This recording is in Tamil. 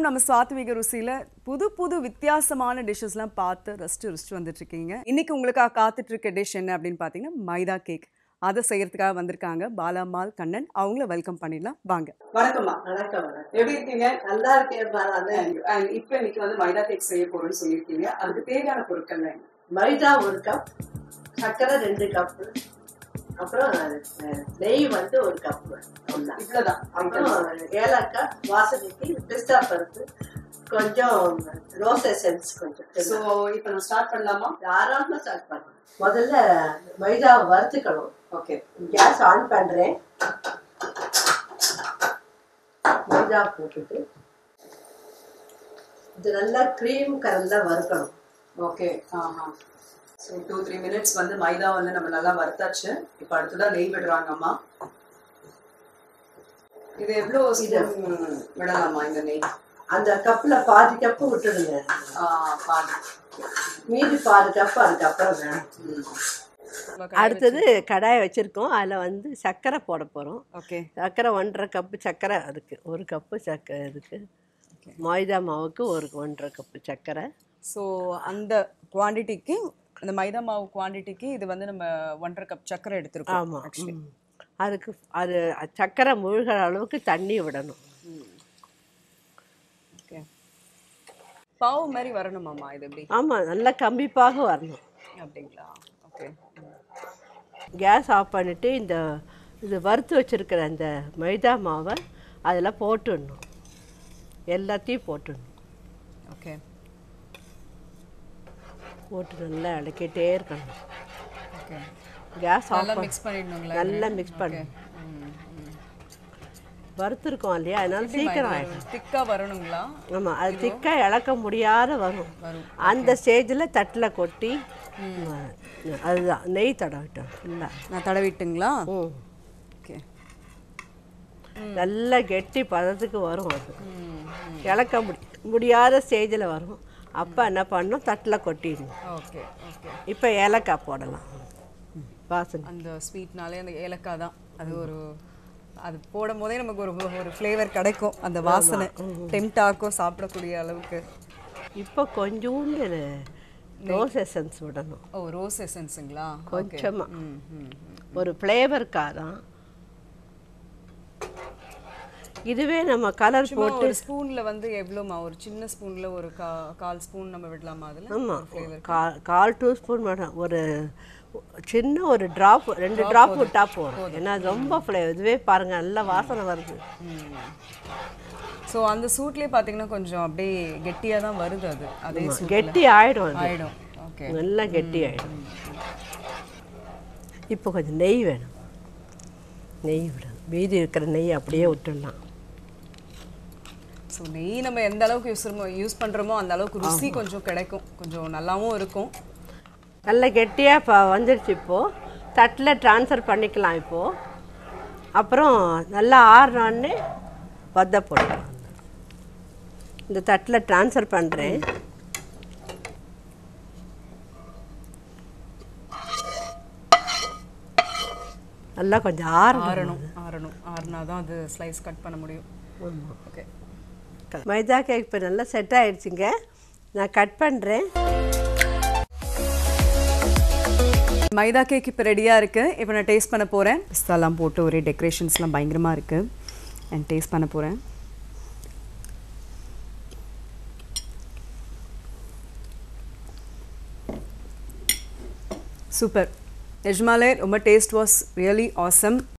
நம்ம சாத்விக ருசியில புது புது வித்தியாசமான டிஷ்ஷஸ்லாம் பார்த்து ரசிச்சு ருசிச்சு வந்துட்டு இருக்கீங்க இன்னைக்கு உங்களுக்காக காத்துட்டு இருக்க டிஷ் என்ன அப்படின்னு பார்த்தீங்கன்னா மைதா கேக் அதை செய்யறதுக்காக வந்திருக்காங்க பாலாமால் கண்ணன் அவங்கள வெல்கம் பண்ணிடலாம் வாங்க வணக்கம்மா வணக்கம் வணக்கம் எப்படி இருக்கீங்க நல்லா இருக்கேன் பாராது இப்போ இன்னைக்கு வந்து மைதா கேக் செய்ய போறோம்னு சொல்லியிருக்கீங்க அதுக்கு தேவையான பொருட்கள் என்ன மைதா ஒரு கப் சர்க்கரை ரெண்டு கப் அப்புறம் அஹ், நெய் வந்து ஒரு கப் அவ்வளவுதான் இவ்வளவுதான் அப்புறம் ஏலக்காய் வாசனைக்கு பிஸ்தா பருப்பு கொஞ்சம் ரோஸ் எசன்ஸ் கொஞ்சம் ஸோ இப்போ நம்ம ஸ்டார்ட் பண்ணலாமா தாராளமா ஸ்டார்ட் பண்ணலாம் முதல்ல மைதாவை வறுத்துக்கணும் ஓகே கேஸ் ஆன் பண்றேன் மைதா போட்டுட்டு இது நல்லா க்ரீம் கலர்ல வறுக்கணும் ஓகே ஆஹா ஸோ டூ த்ரீ மினிட்ஸ் வந்து மைதா வந்து நம்ம நல்லா வறுத்தாச்சு இப்போ அடுத்ததான் நெய் விடுறாங்க அம்மா இது எவ்வளோ ஸ்பூன் விடலாமா இந்த நெய் அந்த கப்ல பாதி கப்பு விட்டுடுங்க ஆ, பாதி மீதி பாதி கப் அதுக்கப்புறம் வேணும் ம். அடுத்தது கடாயை வச்சுருக்கோம் அதில் வந்து சர்க்கரை போட போகிறோம் ஓகே சர்க்கரை ஒன்றரை கப்பு சர்க்கரை அதுக்கு ஒரு கப்பு சர்க்கரை இதுக்கு மைதா மாவுக்கு ஒரு ஒன்றரை கப்பு சர்க்கரை ஸோ அந்த குவாண்டிட்டிக்கு அந்த மைதா மாவு குவாண்டிட்டிக்கு இது வந்து நம்ம ஒன்றரை கப் சர்க்கரை எடுத்திருக்கோம் ஆமாம் ஆக்சுவலி அதுக்கு அது சர்க்கரை முழுகிற அளவுக்கு தண்ணி விடணும் ஓகே பாவு மாதிரி வரணுமாம்மா இது எப்படி ஆமாம் நல்லா கம்பிப்பாக வரணும் அப்படிங்களா ஓகே கேஸ் ஆஃப் பண்ணிவிட்டு இந்த இது வறுத்து வச்சுருக்கிற அந்த மைதா மாவை அதில் போட்டுடணும் எல்லாத்தையும் போட்டுடணும் ஓகே போட்டு நல்லா இலக்கிட்டே இருக்கணும் ஓகே கேஸ் ஆஃப் நல்லா மிக்ஸ் பண்ணிடணுங்களா நல்லா மிக்ஸ் பண்ணணும் வறுத்துருக்கோம் இல்லையா அதனால சீக்கிரம் ஆயிடும் திக்காக வரணுங்களா ஆமாம் அது திக்காக இழக்க முடியாத வரும் வரும். அந்த ஸ்டேஜில் தட்டில் கொட்டி அதுதான் நெய் தடவிட்டோம் ஃபுல்லாக நான் தடவிட்டுங்களா ம் ஓகே நல்லா கெட்டி பதத்துக்கு வரும் அது இழக்க முடி முடியாத ஸ்டேஜில் வரும் அப்போ என்ன பண்ணணும் தட்டில் கொட்டிடணும் ஓகே ஓகே இப்போ ஏலக்காய் போடலாம் வாசனை அந்த ஸ்வீட்னாலே அந்த ஏலக்காய் தான் அது ஒரு அது போடும் போதே நமக்கு ஒரு ஒரு ஃப்ளேவர் கிடைக்கும் அந்த வாசனை டெம்ட் ஆக்கும் சாப்பிடக்கூடிய அளவுக்கு இப்போ கொஞ்சோண்டு ரோஸ் எசன்ஸ் விடணும் ஓ ரோஸ் எசன்ஸுங்களா கொஞ்சமா ம் ம் ஒரு ஃப்ளேவருக்காக தான் இதுவே நம்ம கலர் சும்மா ஒரு ஸ்பூன்ல வந்து எவ்வளோமா ஒரு சின்ன ஸ்பூன்ல ஒரு கா கால் ஸ்பூன் நம்ம விடலாமா அதில் ஆமாம் கால் கால் டூ ஸ்பூன் வேணும் ஒரு சின்ன ஒரு ட்ராப் ரெண்டு ட்ராப் விட்டா போதும் ஏன்னா அது ரொம்ப ஃப்ளேவர் இதுவே பாருங்க நல்ல வாசனை வருது ஸோ அந்த சூட்லேயே பார்த்தீங்கன்னா கொஞ்சம் அப்படியே கெட்டியாக தான் வருது அது அதே சூட் கெட்டி ஆயிடும் அது ஆயிடும் ஓகே நல்லா கெட்டி ஆயிடும் இப்போ கொஞ்சம் நெய் வேணும் நெய் விடணும் மீதி இருக்கிற நெய் அப்படியே விட்டுடலாம் ஸோ நெய் நம்ம எந்த அளவுக்கு யூஸ் யூஸ் பண்ணுறோமோ அந்த அளவுக்கு ருசி கொஞ்சம் கிடைக்கும் கொஞ்சம் நல்லாவும் இருக்கும் நல்ல கெட்டியாக இப்போ வந்துருச்சு இப்போது தட்டில் ட்ரான்ஸ்ஃபர் பண்ணிக்கலாம் இப்போது அப்புறம் நல்லா ஆறுனோடனே வத்த போடலாம் இந்த தட்டில் ட்ரான்ஸ்ஃபர் பண்ணுறேன் நல்லா கொஞ்சம் ஆறணும் ஆறணும் ஆறணும் ஆறுனா தான் அது ஸ்லைஸ் கட் பண்ண முடியும் ஓகே மைதா கேக் இப்போ நல்லா செட் ஆயிடுச்சுங்க நான் கட் பண்ணுறேன் மைதா கேக் இப்போ ரெடியாக இருக்குது இப்போ நான் டேஸ்ட் பண்ண போகிறேன் பிஸ்தாலாம் போட்டு ஒரே டெக்கரேஷன்ஸ்லாம் பயங்கரமாக இருக்குது அண்ட் டேஸ்ட் பண்ண போகிறேன் சூப்பர் நிஜமாலே ரொம்ப டேஸ்ட் வாஸ் ரியலி ஆசம்